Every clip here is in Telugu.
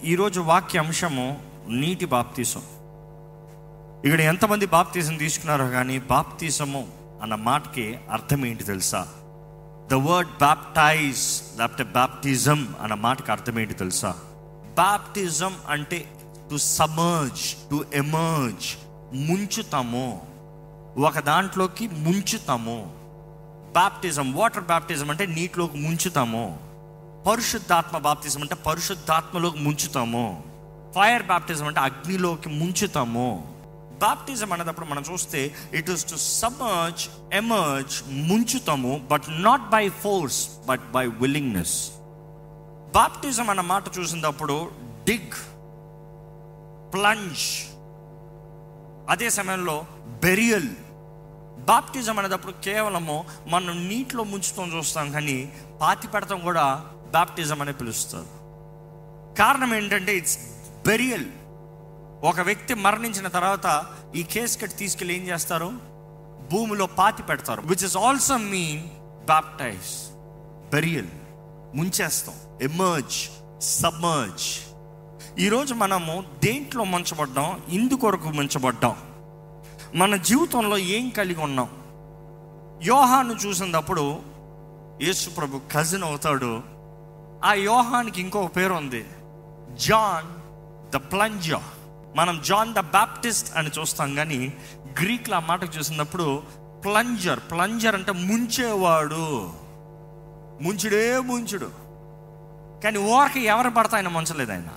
ఈరోజు వాక్య అంశము నీటి బాప్తీసం ఇక్కడ ఎంతమంది బాప్తీసం తీసుకున్నారో కానీ బాప్తీసము అన్న మాటకి అర్థం ఏంటి తెలుసా ద వర్డ్ బాప్టైజ్ లేకపోతే బాప్టిజం అన్న మాటకి అర్థం ఏంటి తెలుసా బాప్టిజం అంటే టు సమర్జ్ టు ఎమర్జ్ ముంచుతాము ఒక దాంట్లోకి ముంచుతాము బాప్టిజం వాటర్ బాప్టిజం అంటే నీటిలోకి ముంచుతాము పరిశుద్ధాత్మ బాప్తిజం అంటే పరిశుద్ధాత్మలోకి ముంచుతాము ఫైర్ బాప్టిజం అంటే అగ్నిలోకి ముంచుతాము బాప్టిజం అనేటప్పుడు మనం చూస్తే it is to submerge emerge ముంచుతాము but not by force but by willingness baptism అన్న మాట చూసినప్పుడు డిగ్ ప్లంజ్ అదే సమయంలో బెరియల్ బాప్టిజం అనేటప్పుడు కేవలము మనం నీటిలో ముంచుతాం చూస్తాం కానీ పాతి పెడతాం కూడా బాప్టిజం అని పిలుస్తారు కారణం ఏంటంటే ఇట్స్ బెరియల్ ఒక వ్యక్తి మరణించిన తర్వాత ఈ కేస్ కట్ తీసుకెళ్ళి ఏం చేస్తారు భూమిలో పాతి పెడతారు which is also mean baptise burial ముంచేస్తాం ఎమర్జ్ సబ్మర్జ్ ఈరోజు మనము దేంట్లో ముంచబడ్డాం ఇందుకొరకు ముంచబడ్డాం మన జీవితంలో ఏం కలిగి ఉన్నాం యోహాను చూసినప్పుడు యేసు ప్రభు కజిన్ అవుతాడు ఆ యోహానికి ఇంకొక పేరు ఉంది జాన్ ద ప్లంజా మనం జాన్ ద బ్యాప్టిస్ట్ అని చూస్తాం కానీ గ్రీక్లో ఆ మాట చూసినప్పుడు ప్లంజర్ ప్లంజర్ అంటే ముంచేవాడు ముంచుడే ముంచుడు కానీ ఓరకి ఎవరు పడతా ఆయన ముంచలేదు ఆయన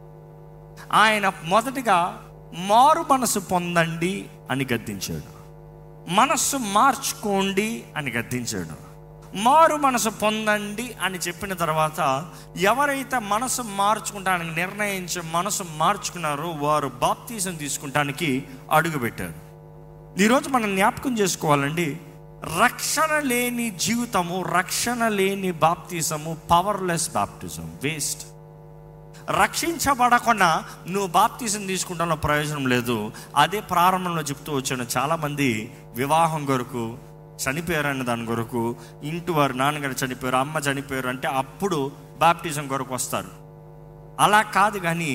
ఆయన మొదటిగా మారు మనసు పొందండి అని గద్దించాడు మనస్సు మార్చుకోండి అని గద్దించాడు మారు మనసు పొందండి అని చెప్పిన తర్వాత ఎవరైతే మనసు మార్చుకుంటానికి నిర్ణయించి మనసు మార్చుకున్నారో వారు బాప్తీసం తీసుకుంటానికి అడుగుపెట్టారు ఈరోజు మనం జ్ఞాపకం చేసుకోవాలండి రక్షణ లేని జీవితము రక్షణ లేని బాప్తీసము పవర్లెస్ బాప్టిజం వేస్ట్ రక్షించబడకుండా నువ్వు బాప్తీసం తీసుకుంటానో ప్రయోజనం లేదు అదే ప్రారంభంలో చెప్తూ వచ్చాను చాలామంది వివాహం కొరకు చనిపోయారు అన్న దాని కొరకు ఇంటి వారు నాన్నగారు చనిపోయారు అమ్మ చనిపోయారు అంటే అప్పుడు బాప్టిజం కొరకు వస్తారు అలా కాదు కానీ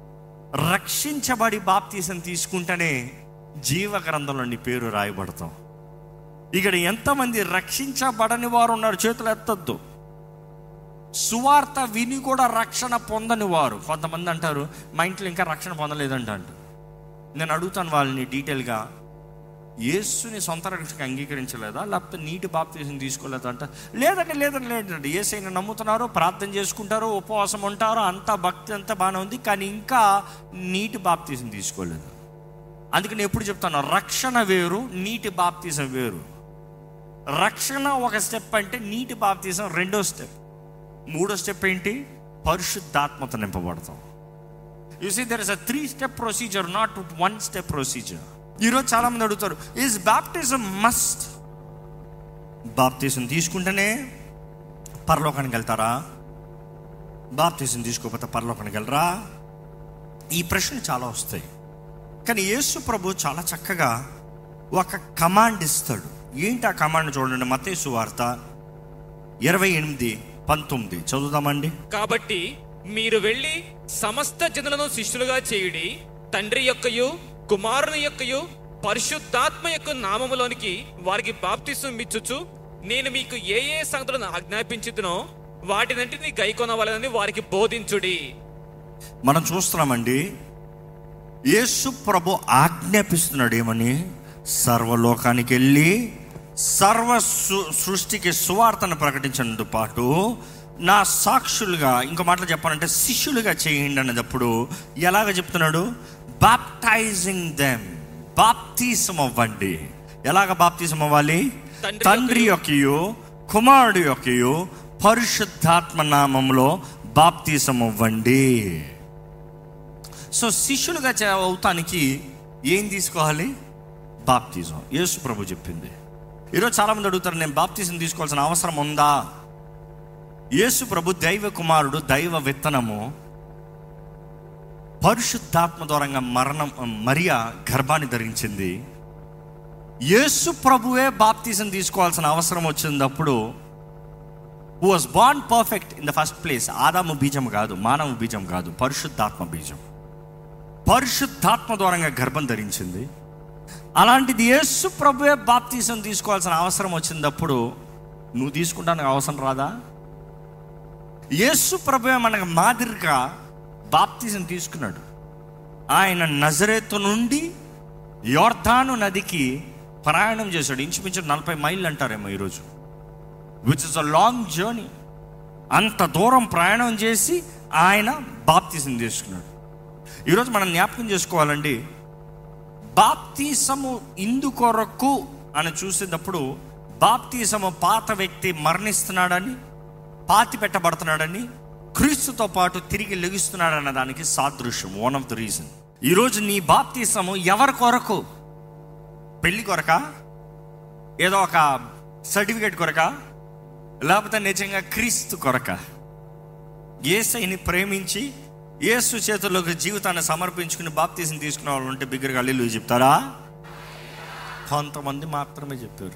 రక్షించబడి బాప్తీసం తీసుకుంటేనే జీవ గ్రంథంలో నీ పేరు రాయబడతాం ఇక్కడ ఎంతమంది రక్షించబడని వారు ఉన్నారు చేతులు ఎత్తద్దు సువార్త విని కూడా రక్షణ పొందని వారు కొంతమంది అంటారు మా ఇంట్లో ఇంకా రక్షణ పొందలేదంట అంట నేను అడుగుతాను వాళ్ళని డీటెయిల్గా యేసుని సొంత రక్షణకి అంగీకరించలేదా లేకపోతే నీటి బాప్తీసం తీసుకోలేదంట లేదండి లేదండి లేదండి ఏసైనా నమ్ముతున్నారు ప్రార్థన చేసుకుంటారు ఉపవాసం ఉంటారు అంతా భక్తి అంతా బాగానే ఉంది కానీ ఇంకా నీటి బాప్తీసం తీసుకోలేదు అందుకని ఎప్పుడు చెప్తాను రక్షణ వేరు నీటి బాప్తీసం వేరు రక్షణ ఒక స్టెప్ అంటే నీటి బాప్తీసం రెండో స్టెప్ మూడో స్టెప్ ఏంటి పరిశుద్ధాత్మత నింపబడతాం you see there is a three step procedure not one step procedure ఈరోజు చాలా మంది అడుగుతారు ఈజ్ బాప్టిజం మస్ట్ బాప్తిజం తీసుకుంటేనే పరలోకానికి వెళ్తారా బాప్తిజం తీసుకోకపోతే పరలోకానికి వెళ్ళరా ఈ ప్రశ్నలు చాలా వస్తాయి కానీ యేసు ప్రభు చాలా చక్కగా ఒక కమాండ్ ఇస్తాడు ఏంటి ఆ కమాండ్ చూడండి మతేసు వార్త ఇరవై ఎనిమిది పంతొమ్మిది చదువుదామండి కాబట్టి మీరు వెళ్ళి సమస్త జనులను శిష్యులుగా చేయుడి తండ్రి యొక్కయు కుమారుని యొక్కయు పరిశుద్ధాత్మ యొక్క నామములోనికి వారికి బాప్తిసం ఇచ్చుచు నేను మీకు ఏ ఏ సంగతులను ఆజ్ఞాపించుతునో వాటినంటిని గైకొనవలనని వారికి బోధించుడి మనం చూస్తున్నామండి యేసు ప్రభు ఆజ్ఞాపిస్తున్నాడు ఏమని సర్వలోకానికి వెళ్ళి సర్వ సు- సృష్టికి సువార్తను ప్రకటించినందుకు పాటు నా సాక్షులుగా ఇంకో మాటలు చెప్పాలంటే శిష్యులుగా చేయండి అన్నప్పుడు ఎలాగ చెప్తున్నాడు బాప్టైజింగ్ దెమ్ బాప్తీసం అవ్వండి ఎలాగ బాప్తీసం అవ్వాలి తండ్రి తండ్రి యొక్కయు కుమారుడు యొక్కయు పరిశుద్ధాత్మ నామంలో బాప్తీసం అవ్వండి సో శిష్యులుగా చే- అవుతానికి ఏం తీసుకోవాలి బాప్తిజం యేసు ప్రభు చెప్పింది ఈరోజు చాలామంది అడుగుతారు నేను బాప్తిజం తీసుకోవాల్సిన అవసరం ఉందా యేసు ప్రభు దైవ కుమారుడు దైవ విత్తనము పరిశుద్ధాత్మ ద్వారంగా మరణం మరియా గర్భాన్ని ధరించింది యేసు ప్రభువే బాప్తిజం తీసుకోవాల్సిన అవసరం వచ్చినప్పుడు who was born perfect in the first place Adam బీజం కాదు మానవ బీజం కాదు పరిశుద్ధాత్మ బీజం పరిశుద్ధాత్మ ద్వారంగా గర్భం ధరించింది అలాంటిది యేసు ప్రభువే బాప్తీసం తీసుకోవాల్సిన అవసరం వచ్చినప్పుడు నువ్వు తీసుకుంటానికి అవసరం రాదా యేసు ప్రభువే మనకు మాదిరిగా బాప్తీసం తీసుకున్నాడు ఆయన నజరేతు నుండి యోర్ధాను నదికి ప్రయాణం చేశాడు ఇంచుమించు నలభై మైళ్ళు అంటారేమో ఈరోజు which is a long journey అంత దూరం ప్రయాణం చేసి ఆయన బాప్తీసం తీసుకున్నాడు ఈరోజు మనం జ్ఞాపకం చేసుకోవాలండి బాప్తీసము ఇందు కొరకు అని చూసేటప్పుడు బాప్తీసము పాత వ్యక్తి మరణిస్తున్నాడని పాతి పెట్టబడుతున్నాడని క్రీస్తుతో పాటు తిరిగి లెగుస్తున్నాడన్న దానికి సాదృశ్యం వన్ ఆఫ్ ద రీజన్ ఈరోజు నీ బాప్తీసము ఎవరి కొరకు పెళ్లి కొరక ఏదో ఒక సర్టిఫికేట్ కొరక లేకపోతే నిజంగా క్రీస్తు కొరక ఏసైని ప్రేమించి యేసు చేతుల్లోకి జీవితాన్ని సమర్పించుకుని బాప్తీసం తీసుకునే వాళ్ళు ఉంటే బిగ్గరగా అల్లు చెప్తారా కొంతమంది మాత్రమే చెప్పారు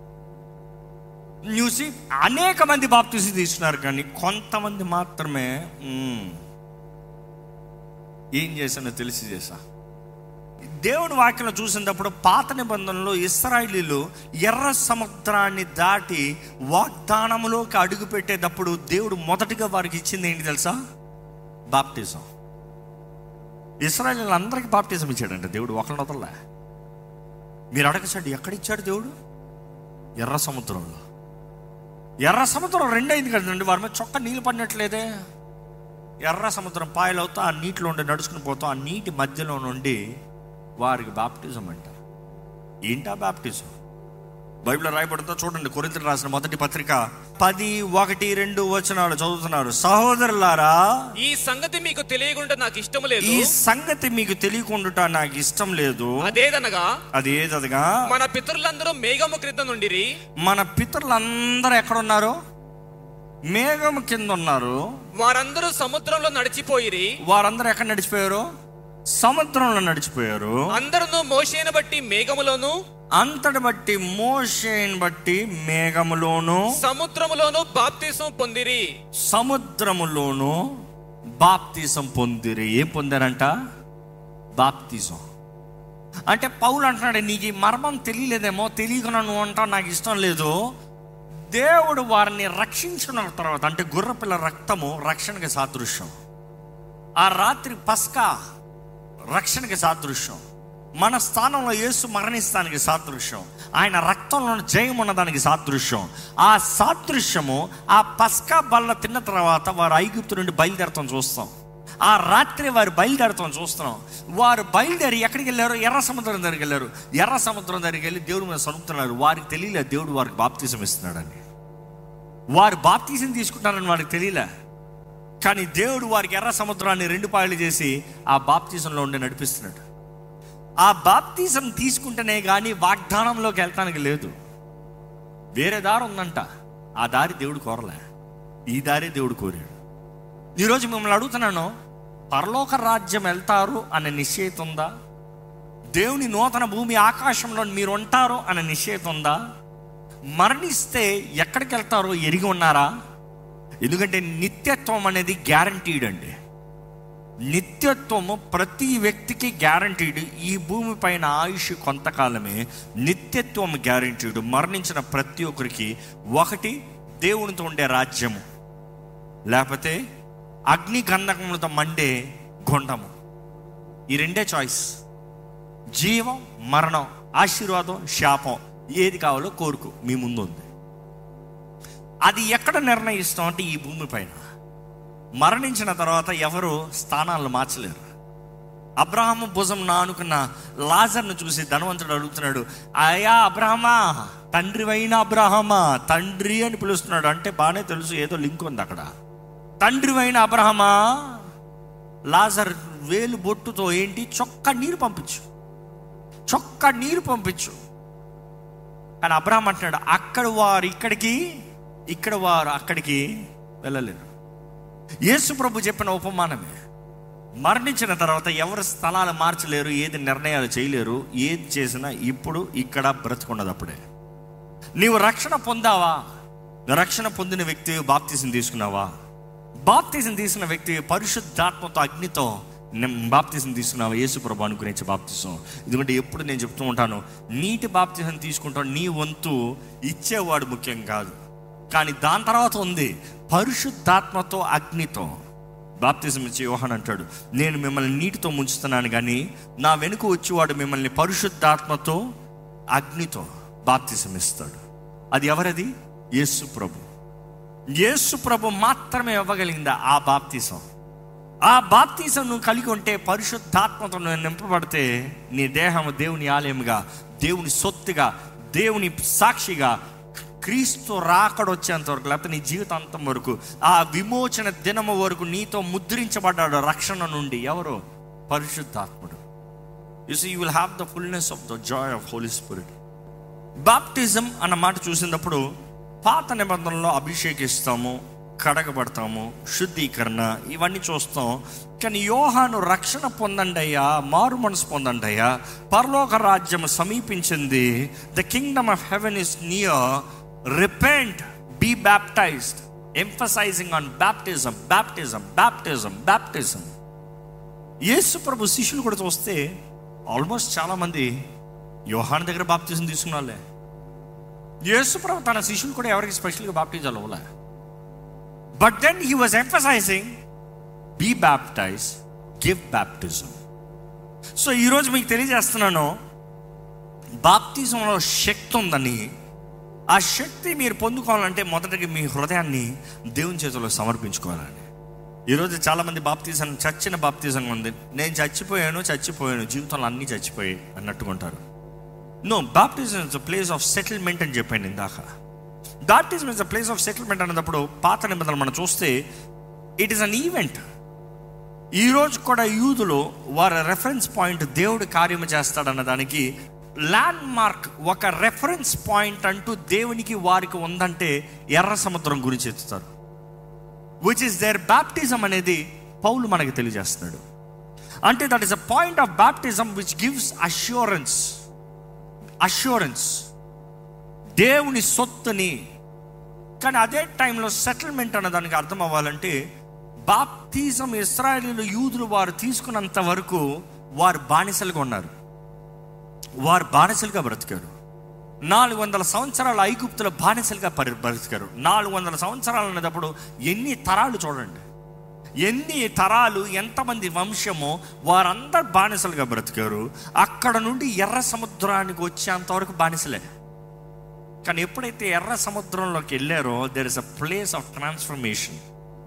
చూసి అనేక మంది బాప్తీసం తీసుకున్నారు కానీ కొంతమంది మాత్రమే "మ్మ్, ఏం చేశానో తెలిసి చేశా దేవుని వాక్యం చూసినప్పుడు పాత నిబంధనలో ఇస్రాయిలీలు ఎర్ర సముద్రాన్ని దాటి వాగ్దానములోకి అడుగు పెట్టేటప్పుడు దేవుడు మొదటిగా వారికి ఇచ్చింది ఏంటి తెలుసా బాప్టిజం ఇస్రాయలీలు అందరికీ బాప్టిజం ఇచ్చాడంట దేవుడు ఒకరిని వదలలే మీరు అడగచ్చండి ఎక్కడ ఇచ్చాడు దేవుడు ఎర్ర సముద్రంలో ఎర్ర సముద్రం రెండైంది కదండి వారి మీద చొక్క నీళ్ళు పడినట్లేదే ఎర్ర సముద్రం పాయలవుతా ఆ నీటిలో ఉండి నడుచుకుని పోతాం ఆ నీటి మధ్యలో నుండి వారికి బాప్టిజం అంట ఏంటా బాప్టిజం బైబిల్లో రాయబడుతుందో చూడండి కొరింతలు రాసిన మొదటి పత్రిక పది ఒకటి రెండు వచనాలు చదువుతున్నారు సహోదరులారా ఈ సంగతి మీకు తెలియకుండా నాకు ఇష్టము లేదు ఈ సంగతి మీకు తెలియకుండా నాకు ఇష్టం లేదు అదేదనగా అది ఏదదిగా మన పితరులందరూ మేఘము క్రింద నుండిరి మన పితరులందరూ ఎక్కడున్నారు మేఘం కింద ఉన్నారు వారందరూ సముద్రంలో నడిచిపోయిరి వారందరూ ఎక్కడ నడిచిపోయారు సముద్రంలో నడిచిపోయారు అందరూ మోషేను బట్టి మేఘములోను అంతటి బట్టి మోషేని బట్టి మేఘములోను సముద్రములోను బాప్తీసం పొందిరి సముద్రములోను బాప్తిజం పొందిరి ఏం పొందారంట బాప్తిజం అంటే పౌలు అంటున్నాడు నీకు ఈ మర్మం తెలియలేదేమో తెలియకుండా నువ్వు అంటావు నాకు ఇష్టం లేదు దేవుడు వారిని రక్షించిన తర్వాత అంటే గుర్రపిల్ల రక్తము రక్షణకి సాదృశ్యం ఆ రాత్రి పస్కా రక్షణకి సాదృశ్యం మన స్థానంలో యేసు మరణిస్తానికి సాదృశ్యం ఆయన రక్తంలో జయం ఉన్నదానికి సాదృశ్యం ఆ సాదృశ్యము ఆ పస్కా బల్ల తిన్న తర్వాత వారు ఐగుప్తు నుండి బయలుదేరతాం చూస్తాం ఆ రాత్రి వారు బయలుదేరతాం చూస్తున్నాం వారు బయలుదేరి ఎక్కడికి వెళ్ళారు ఎర్ర సముద్రం దగ్గరికి వెళ్ళారు ఎర్ర సముద్రం దగ్గరికి వెళ్ళి దేవుడి మీద సనుపుతున్నారు వారికి తెలియలే దేవుడు వారికి బాప్తీసం ఇస్తున్నాడని వారు బాప్తీసం తీసుకుంటారని వారికి తెలియలే కానీ దేవుడు వారికి ఎర్ర సముద్రాన్ని రెండు పాయలు చేసి ఆ బాప్తీసంలో ఉండి నడిపిస్తున్నాడు ఆ బాప్తీసం తీసుకుంటేనే కానీ వాగ్దానంలోకి వెళ్తానికి లేదు వేరే దారి ఉందంట ఆ దారి దేవుడు కోరలే ఈ దారి దేవుడు కోరాడు ఈరోజు మిమ్మల్ని అడుగుతున్నాను పరలోక రాజ్యం వెళ్తారు అనే నిశ్చయిత ఉందా దేవుని నూతన భూమి ఆకాశంలో మీరు ఉంటారు అనే నిశ్చయిత ఉందా మరణిస్తే ఎక్కడికి వెళ్తారో ఎరిగి ఉన్నారా ఎందుకంటే నిత్యత్వం అనేది గ్యారంటీడ్ అండి నిత్యత్వము ప్రతి వ్యక్తికి గ్యారంటీడ్ ఈ భూమి పైన ఆయుష్ కొంతకాలమే నిత్యత్వం గ్యారంటీడ్ మరణించిన ప్రతి ఒక్కరికి ఒకటి దేవునితో ఉండే రాజ్యము లేకపోతే అగ్ని గంధకములతో మండే గుండము ఈ రెండే చాయిస్ జీవం మరణం ఆశీర్వాదం శాపం ఏది కావాలో కోరుకు మీ ముందు ఉంది అది ఎక్కడ నిర్ణయిస్తాం అంటే ఈ భూమి పైన మరణించిన తర్వాత ఎవరు స్థానాలను మార్చలేరు అబ్రహాము భుజం నానుకున్న లాజర్ను చూసి ధనవంతుడు అడుగుతున్నాడు అయ్యా అబ్రహమా తండ్రివైన అబ్రహమా తండ్రి అని పిలుస్తున్నాడు అంటే బాగానే తెలుసు ఏదో లింక్ ఉంది అక్కడ తండ్రివైన అబ్రహమా లాజర్ వేలు బొట్టుతో ఏంటి చొక్క నీరు పంపించు చొక్క నీరు పంపించు కానీ అబ్రహం అంటున్నాడు అక్కడ వారు ఇక్కడికి ఇక్కడ వారు అక్కడికి వెళ్ళలేరు యేసు ప్రభు చెప్పిన ఉపమానమే మరణించిన తర్వాత ఎవరు స్థలాలు మార్చలేరు ఏది నిర్ణయాలు చేయలేరు ఏది చేసినా ఇప్పుడు ఇక్కడ బ్రతుకున్నది అప్పుడే నీవు రక్షణ పొందావా రక్షణ పొందిన వ్యక్తి బాప్తీసం తీసుకున్నావా బాప్తీసం తీసుకున్న వ్యక్తి పరిశుద్ధాత్మతో అగ్నితో నిమ్- బాప్తీసం తీసుకున్నావా యేసు ప్రభు అనుకునే బాప్తీసం ఎందుకంటే ఎప్పుడు నేను చెప్తూ ఉంటాను నీటి బాప్తీసం తీసుకుంటాం నీ వంతు ఇచ్చేవాడు ముఖ్యం కాదు కానీ దాని తర్వాత ఉంది పరిశుద్ధాత్మతో అగ్నితో బాప్తిజం ఇచ్చి యోహాన్ అంటాడు నేను మిమ్మల్ని నీటితో ముంచుతున్నాను కానీ నా వెనుక వచ్చేవాడు మిమ్మల్ని పరిశుద్ధాత్మతో అగ్నితో బాప్తిజం ఇస్తాడు అది ఎవరది యేసు ప్రభు యేసు ప్రభు మాత్రమే ఇవ్వగలిగిందా ఆ బాప్తిసం ఆ బాప్తిసం నువ్వు కలిగి ఉంటే పరిశుద్ధాత్మతో నువ్వు నింపబడితే నీ దేహం దేవుని ఆలయముగా దేవుని సొత్తుగా దేవుని సాక్షిగా క్రీస్తు రాకడ వచ్చేంత వరకు లేకపోతే నీ జీవితాంతం వరకు ఆ విమోచన దినము వరకు నీతో ముద్రించబడ్డాడు రక్షణ నుండి ఎవరు పరిశుద్ధాత్ముడు you see you will have the fullness of the joy of holy spirit baptism అన్న మాట చూసినప్పుడు పాత నిబంధనలో అభిషేకిస్తాము కడగబడతాము శుద్ధీకరణ ఇవన్నీ చూస్తాం కానీ యోహాను రక్షణ పొందండి అయ్యా మారు మనసు పొందండి అయ్యా పరలోక రాజ్యం సమీపించింది the kingdom of heaven is near repent be baptised emphasising on baptism baptism baptism baptism యేసు ప్రభు శిష్యులు కూడా చూస్తే ఆల్మోస్ట్ చాలా మంది యోహాన్ దగ్గర బాప్తిజం తీసుకున్న వాళ్ళే యేసు ప్రభు తన శిష్యులు కూడా ఎవరికి స్పెషల్గా బాప్టిజాలు అవ్వలే but then he was emphasising be baptise give baptism so ఈరోజు మీకు తెలియజేస్తున్నాను బాప్తిజంలో శక్తి ఉందని ఆ శక్తి మీరు పొందుకోవాలంటే మొదటిగా మీ హృదయాన్ని దేవుని చేతిలో సమర్పించుకోవాలండి ఈరోజు చాలామంది బాప్తీసం చచ్చిన బాప్తీసం ఉంది నేను చచ్చిపోయాను చచ్చిపోయాను జీవితంలో అన్నీ చచ్చిపోయాయి అన్నట్టుగా ఉంటారు no baptism is a place of settlement అని చెప్పాను ఇందాక baptism is a place of settlement అన్నప్పుడు పాత నిబంధనలు మనం చూస్తే ఇట్ ఈస్ అన్ ఈవెంట్ ఈ రోజు కూడా యూదులు వారి రెఫరెన్స్ పాయింట్ దేవుడు కార్యము చేస్తాడన్న దానికి ల్యాండ్ మార్క్ ఒక రెఫరెన్స్ పాయింట్ అంటూ దేవునికి వారికి ఉందంటే ఎర్ర సముద్రం గురించి ఎత్తుతారు విచ్ ఇస్ దేర్ బాప్టిజం అనేది పౌలు మనకి తెలియజేస్తున్నాడు అంటే that is a point of baptism which gives assurance assurance దేవుని సొత్తుని కానీ అదే టైంలో సెటిల్మెంట్ అన్న దానికి అర్థం అవ్వాలంటే బాప్తిజం ఇస్రాయలీలు యూదులు వారు తీసుకున్నంత వరకు వారు బానిసలుగా ఉన్నారు వారు బానిసలుగా బ్రతికారు నాలుగు వందల సంవత్సరాల ఐగుప్తుల బానిసలుగా పరి బ్రతికారు నాలుగు వందల సంవత్సరాలు అనేటప్పుడు ఎన్ని తరాలు చూడండి ఎన్ని తరాలు ఎంతమంది వంశమో వారందరు బానిసలుగా బ్రతికారు అక్కడ నుండి ఎర్ర సముద్రానికి వచ్చేంత వరకు బానిసలే కానీ ఎప్పుడైతే ఎర్ర సముద్రంలోకి వెళ్ళారో there is a place of transformation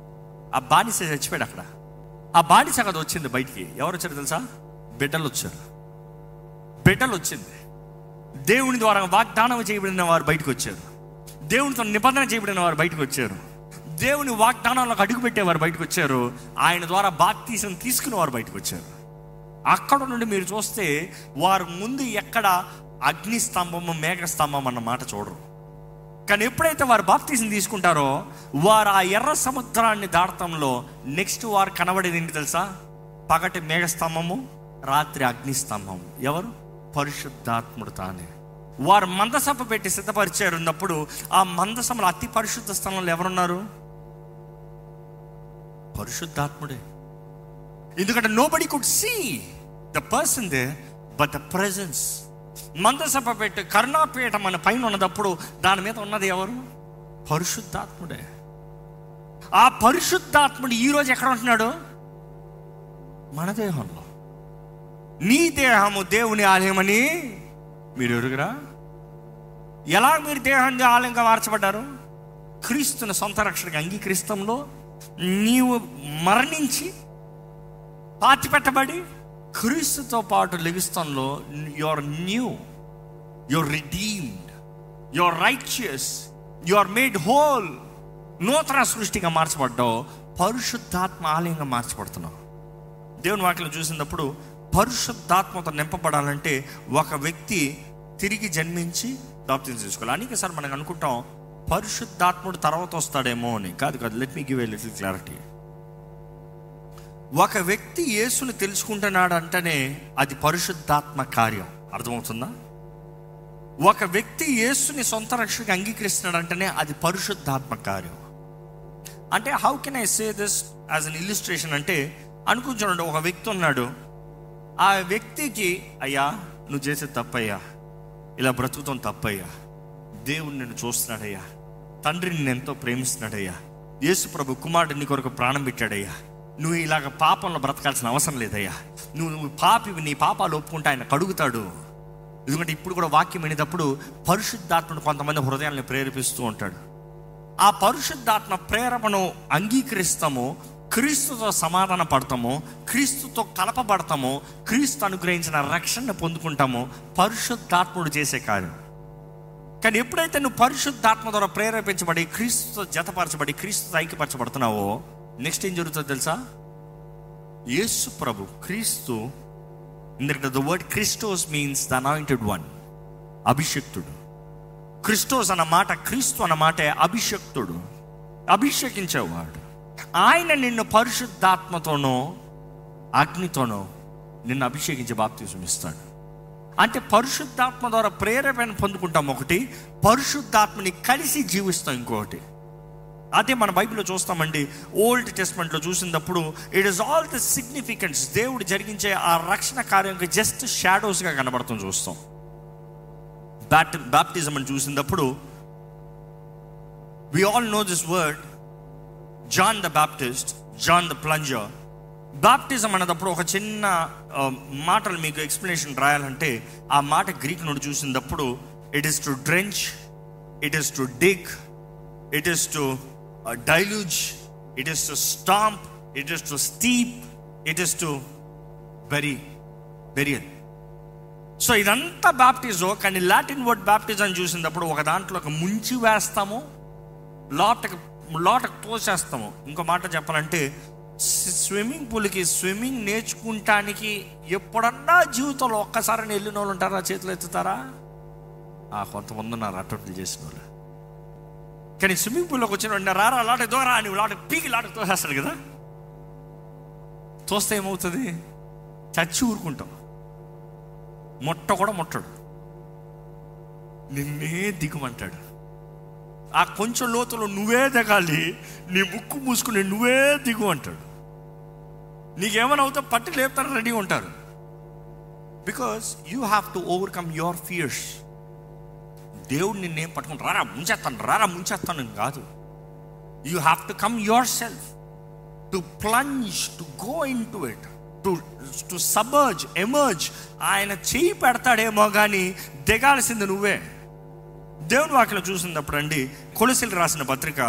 ఆ బానిస చచ్చిపోయాడు అక్కడ ఆ బానిస కదా వచ్చింది బయటికి ఎవరు వచ్చారు తెలుసా బిడ్డలు వచ్చారు బిడ్డలు వచ్చింది దేవుని ద్వారా వాగ్దానం చేయబడిన వారు బయటకు వచ్చారు దేవునితో నిబంధన చేయబడిన వారు బయటకు వచ్చారు దేవుని వాగ్దానాలకు అడుగుపెట్టేవారు బయటకు వచ్చారు ఆయన ద్వారా బాప్తీసం తీసుకున్న వారు బయటకు వచ్చారు అక్కడ నుండి మీరు చూస్తే వారు ముందు ఎక్కడ అగ్ని స్తంభము మేఘ స్తంభం అన్న మాట చూడరు కానీ ఎప్పుడైతే వారు బాప్తీసం తీసుకుంటారో వారు ఆ ఎర్ర సముద్రాన్ని దాటతంలో నెక్స్ట్ వారు కనబడేది ఏంటి తెలుసా పగటి మేఘస్తంభము రాత్రి అగ్ని స్తంభం ఎవరు పరిశుద్ధాత్ముడు తానే వారు మందసభ పెట్టి సిద్ధపరిచారు ఉన్నప్పుడు ఆ మందసభలో అతి పరిశుద్ధ స్థలంలో ఎవరున్నారు పరిశుద్ధాత్ముడే ఎందుకంటే nobody could see the person they but the presence మందసభ పెట్టి కరుణాపీఠ మన పైన ఉన్నదప్పుడు దాని మీద ఉన్నది ఎవరు పరిశుద్ధాత్ముడే ఆ పరిశుద్ధాత్ముడు ఈరోజు ఎక్కడ ఉంటున్నాడు మన దేహంలో నీ దేహము దేవుని ఆలయమని మీరు ఎరుగురా ఎలా మీరు దేహాన్ని ఆలయంగా మార్చబడ్డారు క్రీస్తుని సొంత రక్షణగా అంగీకరిస్తంలో నీవు మరణించి పాతి పెట్టబడి క్రీస్తుతో పాటు లెగిస్తంలో your new your redeemed your righteous your made whole నూతన సృష్టిగా మార్చబడ్డావు పరిశుద్ధాత్మ ఆలయంగా మార్చబడుతున్నావు దేవుని వాక్యం చూసినప్పుడు పరిశుద్ధాత్మతో నింపబడాలంటే ఒక వ్యక్తి తిరిగి జన్మించి బాప్తిజం తీసుకోవాలి అనేక సార్ మనం అనుకుంటాం పరిశుద్ధాత్ముడు తర్వాత వస్తాడేమో అని కాదు కాదు let me give a little clarity ఒక వ్యక్తి యేసుని తెలుసుకుంటున్నాడు అంటేనే అది పరిశుద్ధాత్మ కార్యం అర్థమవుతుందా ఒక వ్యక్తి యేసుని సొంత రక్షణగా అంగీకరిస్తున్నాడంటేనే అది పరిశుద్ధాత్మ కార్యం అంటే how can I say this as an illustration అంటే అనుకుంటున్నాడు ఒక వ్యక్తి ఉన్నాడు ఆ వ్యక్తికి అయ్యా నువ్వు చేసేది తప్పయ్యా ఇలా బ్రతుకుతాం తప్పయ్యా దేవుడు నిన్ను చూస్తున్నాడయ్యా తండ్రి నిన్ను ఎంతో ప్రేమిస్తున్నాడయ్యా యేసు ప్రభు కుమారుడు నీ కొరకు ప్రాణం పెట్టాడయ్యా నువ్వు ఇలాగ పాపంలో బ్రతకాల్సిన అవసరం లేదయ్యా నువ్వు నువ్వు పాపి నీ పాపాలు ఒప్పుకుంటే ఆయన కడుగుతాడు ఎందుకంటే ఇప్పుడు కూడా వాక్యం వినేటప్పుడు పరిశుద్ధాత్మను కొంతమంది హృదయాన్ని ప్రేరేపిస్తూ ఉంటాడు ఆ పరిశుద్ధాత్మ ప్రేరణను అంగీకరిస్తాము క్రీస్తుతో సమాధాన పడతాము క్రీస్తుతో కలపబడతాము క్రీస్తు అనుగ్రహించిన రక్షణ పొందుకుంటాము పరిశుద్ధాత్ముడు చేసే కార్యం కానీ ఎప్పుడైతే నువ్వు పరిశుద్ధాత్మ ద్వారా ప్రేరేపించబడి క్రీస్తుతో జతపరచబడి క్రీస్తుతో ఐక్యపరచబడుతున్నావో నెక్స్ట్ ఏం జరుగుతుందో తెలుసా యేసు ప్రభు క్రీస్తు ఎందుకంటే the word Christos means the anointed one అభిషక్తుడు క్రిస్టోస్ అన్న మాట క్రీస్తు అన్న మాట అభిషక్తుడు అభిషేకించేవాడు ఆయన నిన్ను పరిశుద్ధాత్మతోనో అగ్నితోనో నిన్ను అభిషేకించి బాప్తీసం ఇస్తాడు అంటే పరిశుద్ధాత్మ ద్వారా ప్రేరేపణ పొందుకుంటాం ఒకటి పరిశుద్ధాత్మని కలిసి జీవిస్తాం ఇంకొకటి అదే మన బైబిల్లో చూస్తామండి ఓల్డ్ టెస్ట్మెంట్లో చూసినప్పుడు it is all the significance దేవుడు జరిగించే ఆ రక్షణ కార్యంకి జస్ట్ షాడోస్గా కనబడుతుంది చూస్తాం బ్యాట్ బాప్టిజం అని చూసినప్పుడు we all know this word John the Baptist John the plunger baptism అనేటప్పుడు ఒక చిన్న ఆ, మాటలు మీకు ఎక్స్ప్లెనేషన్ రాయాలంటే ఆ మాట గ్రీక్ నుండి చూసినప్పుడు it is to drench it is to dig it is to deluge it is to stamp it is to steep it is to very burial so ఇదంతా బ్యాప్టిజం కానీ లాటిన్ వర్డ్ బ్యాప్టిజం చూసినప్పుడు ఒక దాంట్లో ఒక ముంచి వేస్తాము లోటకు లోటకు తోసేస్తాము ఇంకో మాట చెప్పాలంటే స్విమ్మింగ్ పూల్కి స్విమ్మింగ్ నేర్చుకుంటానికి ఎప్పుడన్నా జీవితంలో ఒక్కసారి వెళ్ళిన వాళ్ళు ఉంటారా చేతులు ఎత్తుతారా ఆ కొంతమంది ఉన్నారు అటెంప్ట్లు చేసిన వాళ్ళు కానీ స్విమ్మింగ్ పూల్లోకి వచ్చిన వెంటనే రారా లాట దూరా అని లాట పీకి లాట తోసేస్తాడు కదా తోస్తే ఏమవుతుంది చచ్చి ఊరుకుంటాం మొట్ట కూడా ముట్టడు నిన్నే దిగుమంటాడు ఆ కొంచెం లోతులో నువ్వే దిగాలి నీ ముక్కు మూసుకుని నువ్వే దిగు అంటాడు నీకేమైనా అవుతా పట్టి లేపుతారు రెడీ ఉంటారు because you have to overcome your fears దేవుడు నిన్నేం పట్టుకుని రారా ముంచేస్తాను రారా ముంచేస్తాను అని కాదు you have to come yourself to plunge to go into it to to submerge emerge ఆయన చేయి పెడతాడేమో కానీ దిగాల్సింది నువ్వే దేవుని వాక్యం చూసినప్పుడు అండి కొలసిలు రాసిన పత్రిక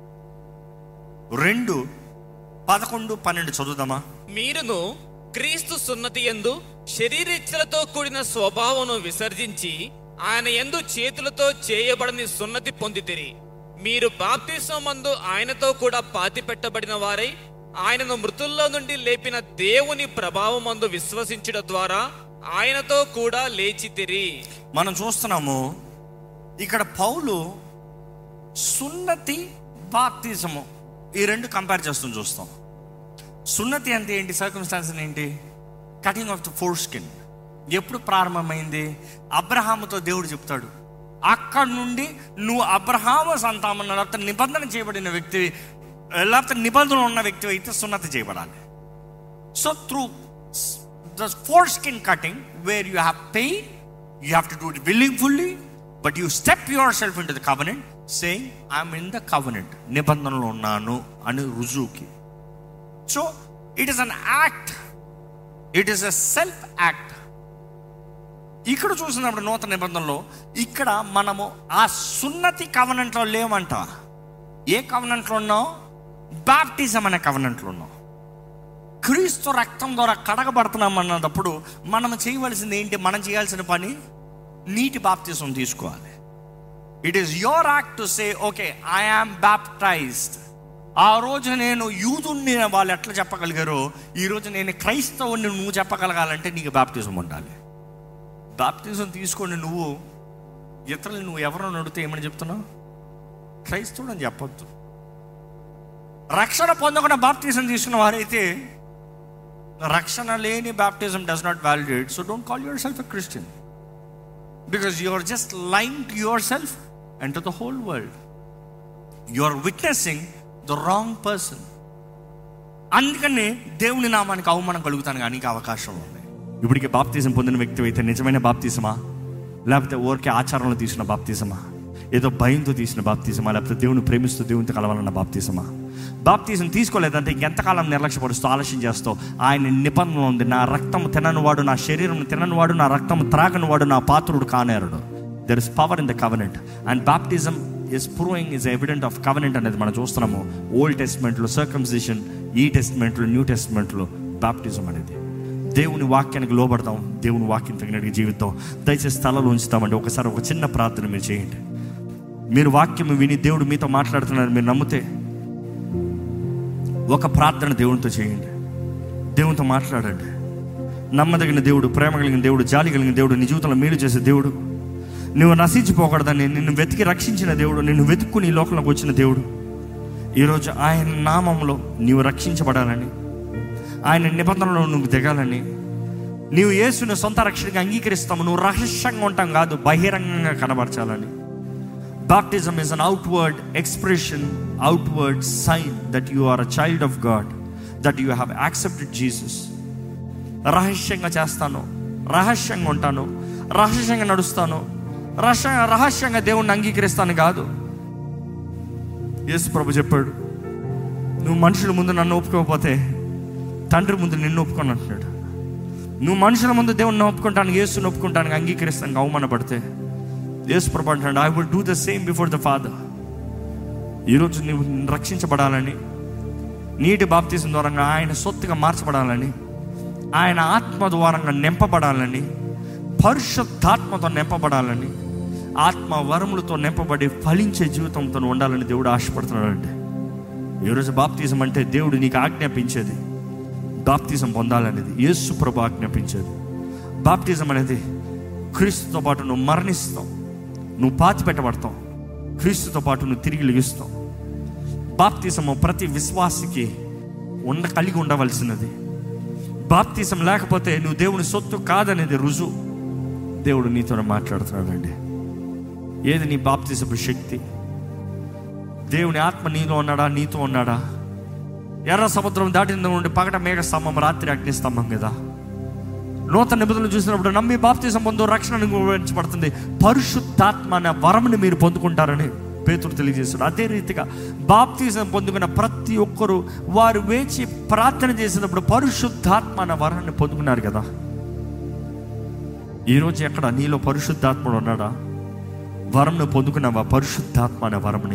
రెండు పదకొండు పన్నెండు చదువుదామా మీరును క్రీస్తు సున్నతి ఎందు శరీరేచ్ఛలతో కూడిన స్వభావమును విసర్జించి ఆయన ఎందు చేతులతో చేయబడని సున్నతి పొందితిరి మీరు బాప్తిసం మందు ఆయనతో కూడా పాతి పెట్టబడిన వారై ఆయనను మృతుల్లో నుండి లేపిన దేవుని ప్రభావమందు విశ్వసించుట ద్వారా ఆయనతో కూడా లేచితిరి మనం చూస్తున్నాము ఇక్కడ పౌలు సున్నతి బాప్తిజము ఈ రెండు కంపేర్ చేస్తూ చూస్తాం సున్నతి అంటే ఏంటి సర్కమ్స్టాన్స్ ఏంటి cutting off the foreskin ఎప్పుడు ప్రారంభమైంది అబ్రహాముతో దేవుడు చెప్తాడు అక్కడ నుండి నువ్వు అబ్రహాము సంతానం లేకపోతే నిబంధన చేయబడిన వ్యక్తి లేకపోతే నిబంధన ఉన్న వ్యక్తి అయితే సున్నతి చేయబడాలి so through the foreskin cutting where you have pain you have to do it willingfully but you step yourself into the covenant saying I'm in the covenant నిబంధనలో ఉన్నాను అని రుజువుకి so it is an act it is a self act ఇక్కడ చూసినప్పుడు నూతన నిబంధనలో ఇక్కడ మనము ఆ సున్నతి కవనంట్లో లేమంట ఏ కవనంట్లో ఉన్నాం బాప్టిజం అనే కవనంట్లో ఉన్నాం క్రీస్తు రక్తం ద్వారా కడగబడుతున్నాం అన్నప్పుడు మనం చేయవలసింది ఏంటి మనం చేయాల్సిన పని నీటి బాప్తిజం తీసుకోవాలి it is your act to say okay I am baptised ఆ రోజు నేను యూదుని వాళ్ళు ఎట్లా చెప్పగలిగారో ఈ రోజు నేను క్రైస్తవుని నువ్వు చెప్పగలగాలంటే నీకు బాప్తిజం ఉండాలి బాప్తిజం తీసుకొని నువ్వు ఇతరులు నువ్వు ఎవరో అడిగితే ఏమని చెప్తున్నావు క్రైస్తవుడు అని చెప్పొద్దు రక్షణ పొందకుండా బాప్తిజం తీసుకున్న వారైతే రక్షణ లేని baptism does not validate so don't call yourself a Christian because you are just lying to yourself and to the whole world you are witnessing the wrong person అందుకనే దేవుని నామానికి అవమానం కలుగుతాను కానీ ఇంకా అవకాశం ఉంది ఇప్పటికే బాప్తీసం పొందిన వ్యక్తి అయితే నిజమైన బాప్తీసమా లేకపోతే ఊరికే ఆచారంలో తీసిన బాప్తీసమా ఏదో భయంతో తీసిన బాప్తీసమా లేకపోతే దేవుని ప్రేమిస్తూ దేవునితో కలవాలన్న బాప్తీసమా బాప్తీసం తీసుకోలేదంటే ఇంకెంతకాలం నిర్లక్ష్యపరుస్తూ ఆలస్యం చేస్తావు ఆయన నిబంధన ఉంది నా రక్తం తినని వాడు నా శరీరం తినని వాడు నా రక్తం త్రాగని వాడు నా పాత్రుడు కానేరుడు there is power in the covenant and baptism is proving is evident of covenant అనేది మనం చూస్తున్నాము ఓల్డ్ టెస్ట్మెంట్లో సర్కంసిషన్ ఈ టెస్ట్మెంట్లో న్యూ టెస్ట్మెంట్లో బాప్టిజం అనేది దేవుని వాక్యానికి లోబడతాం దేవుని వాక్యం తగినట్టుగా జీవితం దయచేసి స్థలంలో ఉంచుతామండి ఒకసారి ఒక చిన్న ప్రార్థన మీరు చేయండి మీరు వాక్యం విని దేవుడు మీతో మాట్లాడుతున్నారు మీరు నమ్మితే ఒక ప్రార్థన దేవునితో చేయండి దేవునితో మాట్లాడండి నమ్మదగిన దేవుడు ప్రేమ కలిగిన దేవుడు జాలి కలిగిన దేవుడు నీ జీవితంలో మేలు చేసే దేవుడు నువ్వు నశించిపోకూడదని నిన్ను వెతికి రక్షించిన దేవుడు నిన్ను వెతుక్కుని ఈ లోకంలోకి వచ్చిన దేవుడు ఈరోజు ఆయన నామంలో నీవు రక్షించబడాలని ఆయన నిబంధనలో నువ్వు దిగాలని నీవు యేసుని సొంత రక్షణగా అంగీకరిస్తాము నువ్వు రహస్యంగా ఉంటాం కాదు బహిరంగంగా కనబరచాలని baptism is an outward expression outward sign that you are a child of God that you have accepted Jesus రహస్యంగా చేస్తాను రహస్యంగా ఉంటాను రహస్యంగా నడుస్తాను రహస్య రహస్యంగా దేవుణ్ణి అంగీకరిస్తాను కాదు యేసు ప్రభు చెప్పాడు నువ్వు మనుషుల ముందు నన్ను ఒప్పుకోకపోతే తండ్రి ముందు నిన్ను ఒప్పుకొని అంటున్నాడు నువ్వు మనుషుల ముందు దేవుణ్ణి ఒప్పుకుంటాను యేసుని ఒప్పుకుంటాను అంగీకరిస్తాను అవమానపడితే యేసు ప్రభు అంటాడు I will do the same before the father ఈరోజు నువ్వు రక్షించబడాలని నీటి బాప్తీసం ద్వారంగా ఆయన సొత్తుగా మార్చబడాలని ఆయన ఆత్మ ద్వారంగా నింపబడాలని పరిశుద్ధాత్మతో నింపబడాలని ఆత్మ వరములతో నింపబడి ఫలించే జీవితంతో ఉండాలని దేవుడు ఆశపడుతున్నాడండి ఈరోజు బాప్తీసం అంటే దేవుడు నీకు ఆజ్ఞాపించేది బాప్తీసం పొందాలనేది యేసు ప్రభు ఆజ్ఞాపించేది బాప్తిజం అనేది క్రీస్తుతో పాటు నువ్వు మరణిస్తావు నువ్వు పాతి పెట్టబడతావు క్రీస్తుతో పాటు నువ్వు తిరిగి లెగిస్తావు బాప్తిజము ప్రతి విశ్వాసికి ఉండ కలిగి ఉండవలసినది బాప్తిజం లేకపోతే నువ్వు దేవుని సొత్తు కాదనేది రుజువు దేవుడు నీతో మాట్లాడుతున్నాడండి ఏది నీ బాప్తిజపు శక్తి దేవుని ఆత్మ నీలో ఉన్నాడా నీతో ఉన్నాడా ఎర్ర సముద్రం దాటిన నుండి పగట మేఘ స్తంభం రాత్రి అగ్ని స్తంభం కదా నూతన నిబంధనలు చూసినప్పుడు నమ్మి బాప్తిజం పొందు రక్షణ అనుభవించబడుతుంది పరిశుద్ధాత్మ అనే వరముని మీరు పొందుకుంటారని పేతురు తెలియజేశాడు అదే రీతిగా బాప్తిజం పొందుకున్న ప్రతి ఒక్కరూ వారు వేచి ప్రార్థన చేసినప్పుడు పరిశుద్ధాత్మ అనే వరాన్ని పొందుకున్నారు కదా ఈరోజు ఎక్కడ నీలో పరిశుద్ధాత్ముడు ఉన్నాడా వరంను పొందుకున్నావా పరిశుద్ధాత్మ అనే వరముని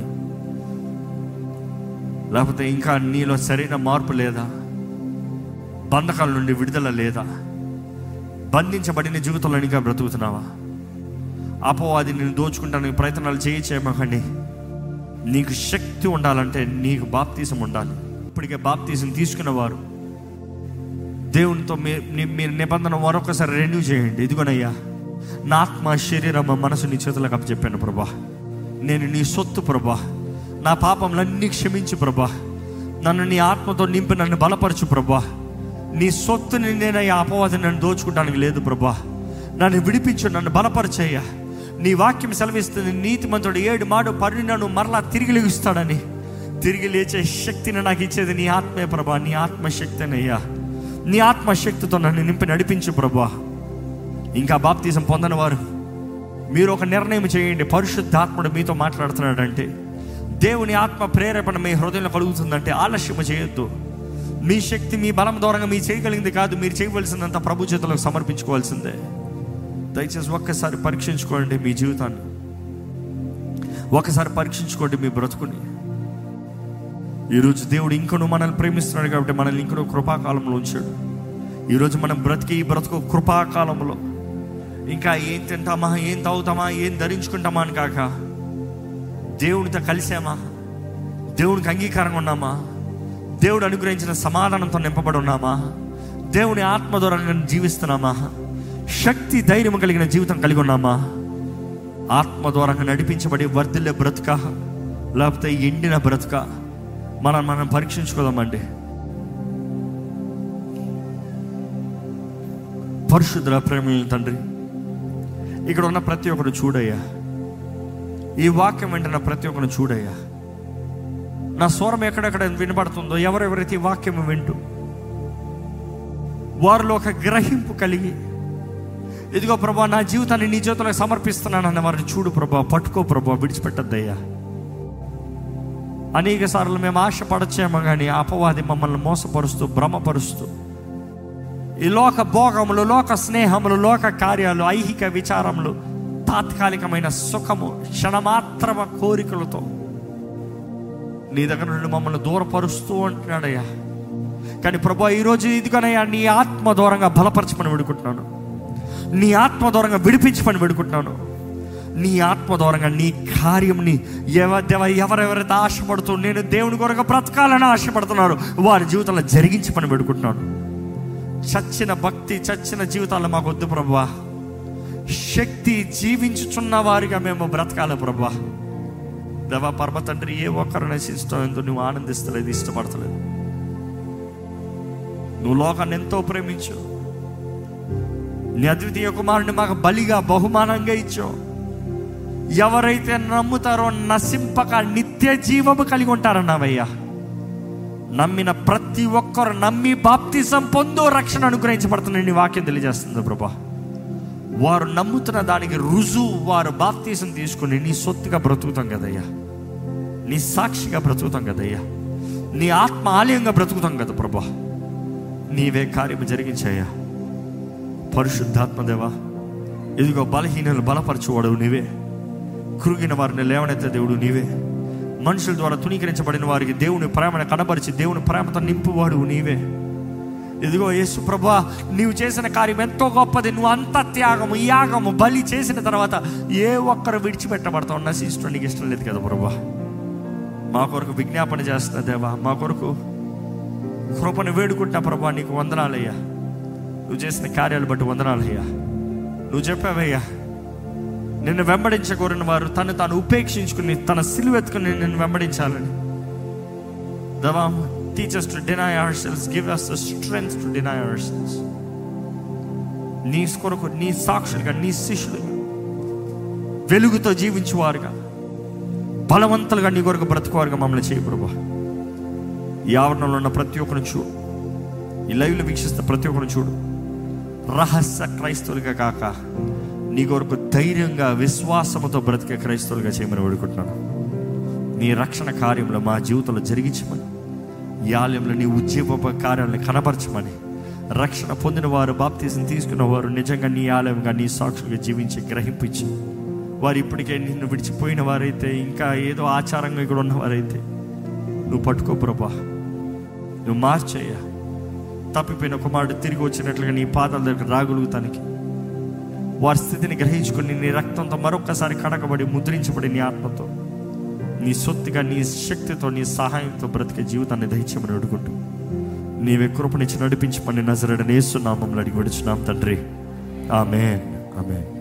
లేకపోతే ఇంకా నీలో సరైన మార్పు లేదా బంధకాల నుండి విడుదల లేదా బంధించబడిన జీవితంలో ఇంకా బ్రతుకుతున్నావా అపో అది నేను దోచుకుంటానికి ప్రయత్నాలు చేయి చేయమకండి నీకు శక్తి ఉండాలంటే నీకు బాప్తీసం ఉండాలి ఇప్పటికే బాప్తీసం తీసుకున్నవారు దేవునితో మీ- నీ- మీరు నిబంధన మరొకసారి రెన్యూ చేయండి ఇదిగోనయ్యా నా ఆత్మ శరీరం మనసు నీ చేతులకు అప్పచెప్పాను ప్రభా నేను నీ సొత్తు ప్రభా నా పాపంలన్నీ క్షమించు ప్రభా నన్ను నీ ఆత్మతో నింపి నన్ను బలపరచు ప్రభా నీ సొత్తుని నేను ఈ అపవాదం నన్ను దోచుకోవడానికి లేదు ప్రభా నన్ను విడిపించు నన్ను బలపరచయ్యా నీ వాక్యం సెలవిస్తుంది నీతిమంతుడు ఏడు మాడు పరిణను మరలా తిరిగి లేగుస్తాడని తిరిగి లేచే శక్తిని నాకు ఇచ్చేది నీ ఆత్మే ప్రభా నీ ఆత్మశక్తినయ్యా నీ ఆత్మశక్తితో నన్ను నింపి నడిపించు ప్రభా ఇంకా బాప్తీసం పొందని వారు మీరు ఒక నిర్ణయం చేయండి పరిశుద్ధాత్ముడు మీతో మాట్లాడుతున్నాడంటే దేవుని ఆత్మ ప్రేరేపణ మీ హృదయంలో కలుగుతుందంటే ఆలస్యం చేయొద్దు మీ శక్తి మీ బలం దూరంగా మీరు చేయగలిగింది కాదు మీరు చేయవలసిందంత ప్రభు చేతులకు సమర్పించుకోవాల్సిందే దయచేసి ఒక్కసారి పరీక్షించుకోండి మీ జీవితాన్ని ఒకసారి పరీక్షించుకోండి మీ బ్రతుకుని ఈరోజు దేవుడు ఇంకను మనల్ని ప్రేమిస్తున్నాడు కాబట్టి మనల్ని ఇంకను కృపాకాలంలో ఉంచాడు ఈరోజు మనం బ్రతికి ఈ బ్రతుకు కృపాకాలంలో ఇంకా ఏం తింటామా ఏం తాగుతామా ఏం ధరించుకుంటామా అని కాక దేవునితో కలిసామా దేవునికి అంగీకారంగా ఉన్నామా దేవుడు అనుగ్రహించిన సమాధానంతో నింపబడి ఉన్నామా దేవుని ఆత్మ ద్వారా జీవిస్తున్నామా శక్తి ధైర్యం కలిగిన జీవితం కలిగి ఉన్నామా ఆత్మ ద్వారా నడిపించబడి వర్ధిల్లే బ్రతుక లేకపోతే ఎండిన బ్రతుక మనం మనం పరీక్షించుకోదామండి పరిశుద్ధ ప్రేమ తండ్రి ఇక్కడ ఉన్న ప్రతి ఒక్కరు చూడయ్యా ఈ వాక్యం వెంటనే ప్రతి ఒక్కరు చూడయ్యా నా స్వరం ఎక్కడెక్కడ వినబడుతుందో ఎవరెవరైతే ఈ వాక్యం వింటూ వారిలో ఒక గ్రహింపు కలిగి ఇదిగో ప్రభా నా జీవితాన్ని నీ చేతులకు సమర్పిస్తున్నానన్న వారిని చూడు ప్రభా పట్టుకో ప్రభా విడిచిపెట్టద్దయ్యా అనేక సార్లు మేము ఆశపడచ్చేమో కానీ అపవాది మమ్మల్ని మోసపరుస్తూ భ్రమపరుస్తూ ఈ లోక భోగములు లోక స్నేహములు లోక కార్యాలు ఐహిక విచారములు తాత్కాలికమైన సుఖము క్షణమాత్రమ కోరికలతో నీ దగ్గర నుండి మమ్మల్ని దూరపరుస్తూ అంటున్నాడయ్యా కానీ ప్రభా ఈరోజు ఇదిగోనయ్యా నీ ఆత్మ దూరంగా బలపరచమని వేడుకుంటున్నాను నీ ఆత్మ దూరంగా విడిపించమని వేడుకుంటున్నాను నీ ఆత్మ దూరంగా నీ కార్యంని ఎవ దేవ ఎవరెవరైతే ఆశపడుతూ నేను దేవుని కొరకు బ్రతకాలని ఆశపడుతున్నారు వారి జీవితంలో జరిగించమని వేడుకుంటున్నాను చచ్చిన భక్తి చచ్చిన జీవితాలు మాకు వద్దు ప్రభా శక్తి జీవించుచున్న వారిగా మేము బ్రతకాలి ప్రభా దేవా పరమ తండ్రి ఏ ఒక్కరు నశిస్తావు ఎంతో నువ్వు ఆనందిస్తలేదు ఇష్టపడతలేదు నువ్వు లోకాన్ని ఎంతో ప్రేమించు నీ అద్వితీయ కుమారుని మాకు బలిగా బహుమానంగా ఇచ్చావు ఎవరైతే నమ్ముతారో నశింపక నిత్య జీవము కలిగి ఉంటారన్నావయ్యా నమ్మిన ప్రతి ఒక్కరు నమ్మి బాప్తిజం పొందు రక్షణ అనుగ్రహించబడుతున్న నీ వాక్యం తెలియజేస్తుంది ప్రభా వారు నమ్ముతున్న దానికి రుజువు వారు బాప్తీసం తీసుకుని నీ సొత్తుగా బ్రతుకుతాం కదయ్యా నీ సాక్షిగా బ్రతుకుతాం కదయ్యా నీ ఆత్మ ఆలయంగా బ్రతుకుతాం కదా ప్రభా నీవే కార్యము జరిగించాయ్యా పరిశుద్ధాత్మదేవా ఇదిగో బలహీనలు బలపరచువాడు నీవే కృగిన వారిని లేవనెత్తే దేవుడు నీవే మనుషుల ద్వారా తుణీకరించబడిన వారికి దేవుని ప్రేమను కనబరిచి దేవుని ప్రేమతో నింపువాడు నీవే ఇదిగో యేసు ప్రభా నీవు చేసిన కార్యం ఎంతో గొప్పది నువ్వు అంత త్యాగము యాగము బలి చేసిన తర్వాత ఏ ఒక్కరు విడిచిపెట్టబడతావు నశిష్టం నీకు ఇష్టం లేదు కదా ప్రభా మా కొరకు విజ్ఞాపన చేస్తున్న దేవా మా కొరకు కృపను వేడుకుంటా ప్రభా నీకు వందనాలయ్యా నువ్వు చేసిన కార్యాలు బట్టి వందనాలయ్యా నువ్వు చెప్పావయ్యా నిన్ను వెంబడించకూరిన వారు తను తాను ఉపేక్షించుకుని తన సిలువెత్తుకుని నిన్ను వెంబడించాలని దవా teachers to deny ourselves give us the strength to deny ourselves నీ కొరకు నీ సాక్షులుగా నీ శిష్యులుగా వెలుగుతో జీవించువారుగా బలవంతులుగా నీ కొరకు బ్రతుకువారుగా మమ్మల్ని చేయి ప్రభా ఈ ఆవరణలో ఉన్న ప్రతి ఒక్కరిని చూడు ఈ లైవ్లో వీక్షిస్తున్న ప్రతి ఒక్కరిని చూడు రహస్య క్రైస్తవులుగా కాక నీ కొరకు ధైర్యంగా విశ్వాసముతో బ్రతికే క్రైస్తవులుగా చేయమని వేడుకుంటున్నాను నీ రక్షణ కార్యంలో మా జీవితంలో జరిగించమని ఈ ఆలయంలో నీ ఉద్యోగ కార్యాలను కనపరచమని రక్షణ పొందిన వారు బాప్తీసం తీసుకున్న వారు నిజంగా నీ ఆలయంగా నీ సాక్షులుగా జీవించి గ్రహింపించి వారు ఇప్పటికే నిన్ను విడిచిపోయిన వారైతే ఇంకా ఏదో ఆచారంగా ఇక్కడ ఉన్నవారైతే నువ్వు పట్టుకో ప్రభా నువ్వు మార్చేయ్యా తప్పిపోయిన కుమారుడు తిరిగి వచ్చినట్లుగా నీ పాదాల దగ్గర రాగలుగుతానికి వారి స్థితిని గ్రహించుకుని నీ రక్తంతో మరొకసారి కడకబడి ముద్రించబడి నీ ఆత్మతో నీ సొత్తుగా నీ శక్తితో నీ సహాయంతో బ్రతికే జీవితాన్ని దయచేయమని అడుగుంటూ నీవే కృపనిచ్చి నడిపించమని నజరడనేస్తున్నామని అడిగి విడుచున్నాం తండ్రి ఆమె ఆమె